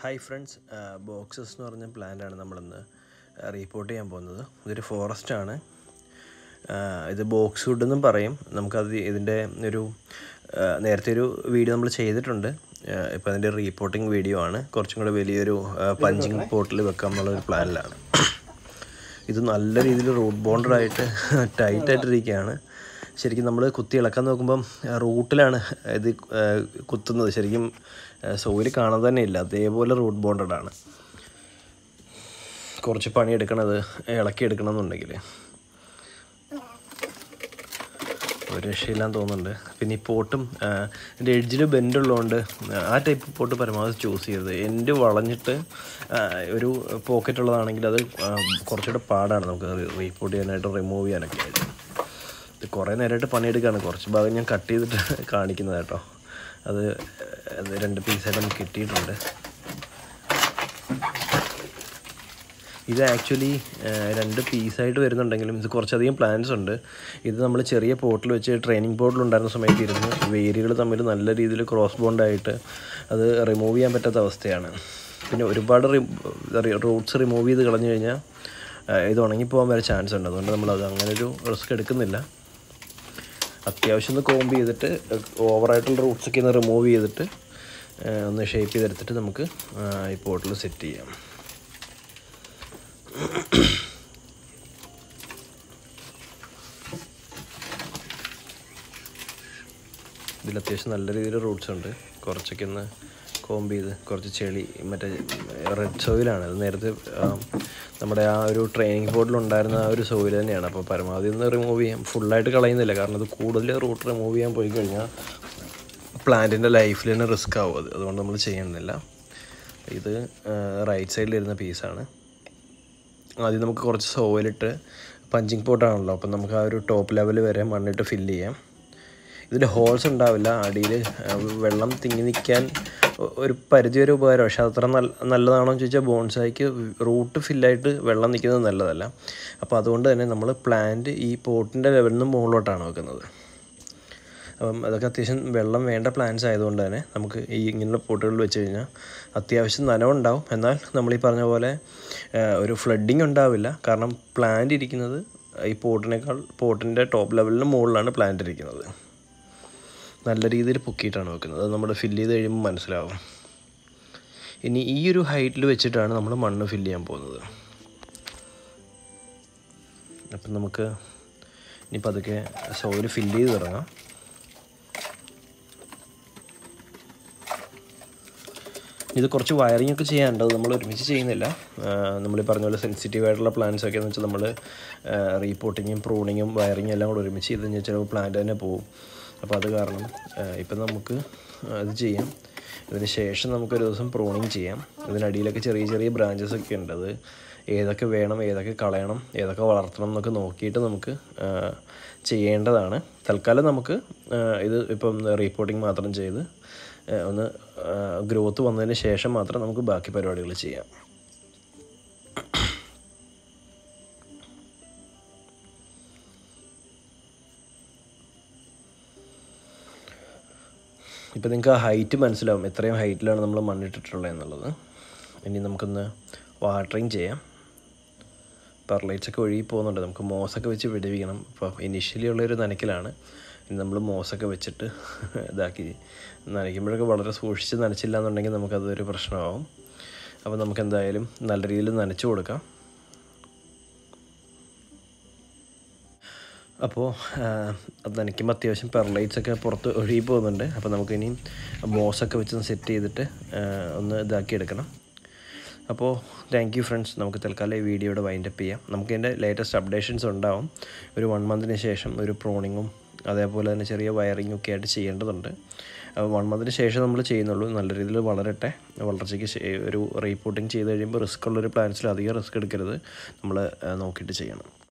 hi friends boxes എന്ന് പറഞ്ഞ പ്ലാന്റാണ് നമ്മളിന്ന് റീപ്പോർട്ട് ചെയ്യാൻ പോകുന്നത് ഇതൊരു ഫോറസ്റ്റ് ആണ് ഇത് ബോക്സ് വുഡ് എന്നും പറയും നമുക്കത് ഇതിൻ്റെ ഒരു ആ, നേരത്തെ ഒരു വീഡിയോ നമ്മൾ ചെയ്തിട്ടുണ്ട് ഇപ്പോൾ അതിൻ്റെ റീപ്പോർട്ടിംഗ് വീഡിയോ ആണ് കുറച്ചും കൂടെ വലിയൊരു പഞ്ചിങ് പോട്ടിൽ വെക്കാം എന്നുള്ളൊരു പ്ലാനിലാണ് ഇത് നല്ല രീതിയിൽ റൂട്ട് ബോണ്ടഡ് ആയിട്ട് ടൈറ്റ് ആയിട്ടിരിക്കുകയാണ് ശരിക്കും നമ്മൾ കുത്തി ഇളക്കാൻ നോക്കുമ്പം റൂട്ടിലാണ് ഇത് ആ, കുത്തുന്നത് ശരിക്കും സോയിൽ കാണാൻ തന്നെ ഇല്ല അതേപോലെ റൂട്ട് ബോണ്ടഡ് ആണ് കുറച്ച് പണിയെടുക്കണത് ഇളക്കി എടുക്കണം എന്നുണ്ടെങ്കിൽ ഒരു രക്ഷയില്ലാന്ന് തോന്നുന്നുണ്ട് പിന്നെ ഈ പോട്ടും എൻ്റെ എഡ്ജിൽ ബെൻഡ് ഉള്ളതുകൊണ്ട് ആ ടൈപ്പ് പോട്ട് പരമാവധി ചൂസ് ചെയ്യരുത് എൻ്റെ വളഞ്ഞിട്ട് ആ, ഒരു പോക്കറ്റ് ഉള്ളതാണെങ്കിൽ അത് ആ, കുറച്ചുകൂടെ പാടാണ് നമുക്ക് റീപ്പോർട്ട് ചെയ്യാനായിട്ട് റിമൂവ് ചെയ്യാനൊക്കെ ആയിട്ട് ഇത് കുറേ നേരമായിട്ട് പണിയെടുക്കുകയാണ് കുറച്ച് ഭാഗം ഞാൻ കട്ട് ചെയ്തിട്ട് കാണിക്കുന്നത് കേട്ടോ അത് അത് രണ്ട് പീസായിട്ട് നമുക്ക് കിട്ടിയിട്ടുണ്ട് ഇത് ആക്ച്വലി രണ്ട് പീസായിട്ട് വരുന്നുണ്ടെങ്കിലും ഇത് കുറച്ചധികം പ്ലാൻസ് ഉണ്ട് ഇത് നമ്മൾ ചെറിയ പോട്ടിൽ വെച്ച് ട്രെയിനിങ് പോട്ടിൽ ഉണ്ടായിരുന്ന സമയത്ത് ഇരുന്ന് വേരുകൾ തമ്മിൽ നല്ല രീതിയിൽ ക്രോസ് ബോണ്ടായിട്ട് അത് റിമൂവ് ചെയ്യാൻ പറ്റാത്ത അവസ്ഥയാണ് പിന്നെ ഒരുപാട് റൂട്ട്സ് റിമൂവ് ചെയ്ത് കളഞ്ഞു കഴിഞ്ഞാൽ ആ, ഇത് ഉണങ്ങിപ്പോകാൻ വരെ ചാൻസ് ഉണ്ട് അതുകൊണ്ട് നമ്മളത് അങ്ങനെ ഒരു റിസ്ക് എടുക്കുന്നില്ല അത്യാവശ്യം ഒന്ന് കോമ്പ് ചെയ്തിട്ട് ഓവറായിട്ടുള്ള റൂട്ട്സൊക്കെ ഒന്ന് റിമൂവ് ചെയ്തിട്ട് ആ, ഒന്ന് ഷേപ്പ് ചെയ്തെടുത്തിട്ട് നമുക്ക് ആ, ഈ പോട്ടിൽ സെറ്റ് ചെയ്യാം ഇതിൽ അത്യാവശ്യം നല്ല രീതിയിൽ റൂട്ട്സ് ഉണ്ട് കുറച്ചൊക്കെ ഒന്ന് കോമ്പ് ചെയ്ത് കുറച്ച് ചെളി മറ്റേ റെഡ് സോയിലാണ് അത് നേരത്തെ ആ, നമ്മുടെ ആ ഒരു ട്രെയിനിങ് ബോർഡിൽ ഉണ്ടായിരുന്ന ആ ഒരു സോയിൽ തന്നെയാണ് അപ്പോൾ പരമാവധി ഒന്ന് റിമൂവ് ചെയ്യാം ഫുള്ളായിട്ട് കളയുന്നില്ല കാരണം അത് കൂടുതൽ റൂട്ട് റിമൂവ് ചെയ്യാൻ പോയി കഴിഞ്ഞാൽ പ്ലാന്റിൻ്റെ ലൈഫിൽ തന്നെ റിസ്ക് ആവും അത് അതുകൊണ്ട് നമ്മൾ ചെയ്യുന്നില്ല ഇത് റൈറ്റ് സൈഡിൽ ഇരുന്ന പീസാണ് ആദ്യം നമുക്ക് കുറച്ച് സോയിലിട്ട് പഞ്ചിങ് പോട്ടാണല്ലോ അപ്പം നമുക്ക് ആ ഒരു ടോപ്പ് ലെവൽ വരെ മണ്ണിട്ട് ഫില്ല് ചെയ്യാം ഇതിൽ ഹോൾസ് ഉണ്ടാവില്ല അടിയിൽ വെള്ളം തിങ്ങി നിൽക്കാൻ ഒ- ഒരു പരിധി വരെ ഉപകാരം പക്ഷേ അത്ര നല്ല നല്ലതാണോ എന്ന് ചോദിച്ചാൽ ബോൺസായിക്ക് റൂട്ട് ഫില്ലായിട്ട് വെള്ളം നിൽക്കുന്നത് നല്ലതല്ല അപ്പോൾ അതുകൊണ്ട് തന്നെ നമ്മൾ പ്ലാന്റ് ഈ പോട്ടിൻ്റെ ലെവലിൽ നിന്ന് മുകളിലോട്ടാണ് വെക്കുന്നത് അപ്പം അതൊക്കെ അത്യാവശ്യം വെള്ളം വേണ്ട പ്ലാന്റ്സ് ആയതുകൊണ്ട് തന്നെ നമുക്ക് ഈ ഇങ്ങനെയുള്ള പോട്ടുകളിൽ വെച്ച് കഴിഞ്ഞാൽ അത്യാവശ്യം നനവുണ്ടാവും എന്നാൽ നമ്മൾ ഈ പറഞ്ഞ പോലെ ആ, ഒരു ഫ്ലഡിങ് ഉണ്ടാവില്ല കാരണം പ്ലാന്റ് ഇരിക്കുന്നത് ഈ പോട്ടിനേക്കാൾ പോട്ടിൻ്റെ ടോപ്പ് ലെവലിന് മുകളിലാണ് പ്ലാന്റ് ഇരിക്കുന്നത് നല്ല രീതിയിൽ പൊക്കിയിട്ടാണ് വെക്കുന്നത് അത് നമ്മൾ ഫില്ല് ചെയ്ത് കഴിയുമ്പോൾ മനസ്സിലാവും ഇനി ഈ ഒരു ഹൈറ്റിൽ വെച്ചിട്ടാണ് നമ്മൾ മണ്ണ് ഫില്ല് ചെയ്യാൻ പോകുന്നത് അപ്പം നമുക്ക് ഇനിയിപ്പോൾ അതൊക്കെ സോയിൽ ഫില്ല് ചെയ്ത് തുടങ്ങാം ഇത് കുറച്ച് വയറിംഗ് ഒക്കെ ചെയ്യാനുണ്ട് അത് നമ്മൾ ഒരുമിച്ച് ചെയ്യുന്നില്ല നമ്മൾ ഈ പറഞ്ഞ പോലെ സെൻസിറ്റീവ് ആയിട്ടുള്ള പ്ലാന്റ്സ് ഒക്കെ എന്ന് വെച്ചാൽ നമ്മൾ റീപോർട്ടിങ്ങും പ്രൂണിങ്ങും വയറിങ്ങും എല്ലാം കൂടെ ഒരുമിച്ച് ചെയ്ത് കഴിഞ്ഞാൽ ചിലപ്പോൾ പ്ലാന്റ് തന്നെ പോകും അപ്പോൾ അത് കാരണം ഇപ്പം നമുക്ക് ഇത് ചെയ്യാം ഇതിന് ശേഷം നമുക്കൊരു ദിവസം പ്രൂണിങ് ചെയ്യാം ഇതിനടിയിലൊക്കെ ചെറിയ ചെറിയ ബ്രാഞ്ചസ് ഒക്കെ ഉണ്ട് അത് ഏതൊക്കെ വേണം ഏതൊക്കെ കളയണം ഏതൊക്കെ വളർത്തണം എന്നൊക്കെ നോക്കിയിട്ട് നമുക്ക് ആ, ചെയ്യേണ്ടതാണ് തൽക്കാലം നമുക്ക് ആ, ഇത് ഇപ്പം റീപോർട്ടിങ് മാത്രം ചെയ്ത് ആ, ഒന്ന് ഗ്രോത്ത് വന്നതിന് ശേഷം മാത്രം നമുക്ക് ബാക്കി പരിപാടികൾ ചെയ്യാം ഇപ്പം നിങ്ങൾക്ക് ആ ഹൈറ്റ് മനസ്സിലാവും എത്രയും ഹൈറ്റിലാണ് നമ്മൾ മണ്ണിട്ടിട്ടുള്ളത് എന്നുള്ളത് ഇനി നമുക്കൊന്ന് വാട്ടറിങ് ചെയ്യാം പെർലൈറ്റ്സ് ഒക്കെ ഒഴുകി പോകുന്നുണ്ട് നമുക്ക് മോസൊക്കെ വെച്ച് വിടുവിക്കണം അപ്പോൾ ഇനിഷ്യലി ഉള്ളൊരു നനയ്ക്കലാണ് ഇനി നമ്മൾ മോസൊക്കെ വെച്ചിട്ട് ഇതാക്കി നനയ്ക്കുമ്പോഴൊക്കെ വളരെ സൂക്ഷിച്ച് നനച്ചില്ല എന്നുണ്ടെങ്കിൽ നമുക്കതൊരു പ്രശ്നമാവും അപ്പോൾ നമുക്ക് എന്തായാലും നല്ല രീതിയിൽ നനച്ചു കൊടുക്കാം അപ്പോൾ അത് നനയ്ക്കുമ്പോൾ അത്യാവശ്യം പെർലൈറ്റ്സ് ഒക്കെ പുറത്ത് ഒഴുകി പോകുന്നുണ്ട് അപ്പോൾ നമുക്കിനി മോസൊക്കെ വെച്ച് സെറ്റ് ചെയ്തിട്ട് ആ, ഒന്ന് ഇതാക്കി എടുക്കണം അപ്പോൾ താങ്ക് യു ഫ്രണ്ട്സ് നമുക്ക് തൽക്കാലം ഈ വീഡിയോയുടെ വൈൻഡപ്പ് ചെയ്യാം നമുക്ക് ഇതിൻ്റെ ലേറ്റസ്റ്റ് അപ്ഡേഷൻസ് ഉണ്ടാവും ഒരു വൺ മന്തിന് ശേഷം ഒരു പ്രോണിങ്ങും അതേപോലെ തന്നെ ചെറിയ വയറിങ്ങും ഒക്കെ ആയിട്ട് ചെയ്യേണ്ടതുണ്ട് വൺ മന്തിന് ശേഷം നമ്മൾ ചെയ്യുന്നുള്ളൂ നല്ല രീതിയിൽ വളരട്ടെ വളർച്ചയ്ക്ക് ശേ- ഒരു റീപ്പോർട്ടിങ് ചെയ്ത് കഴിയുമ്പോൾ റിസ്ക് ഉള്ളൊരു പ്ലാൻസിൽ അധികം റിസ്ക് എടുക്കരുത് നമ്മൾ നോക്കിയിട്ട് ചെയ്യണം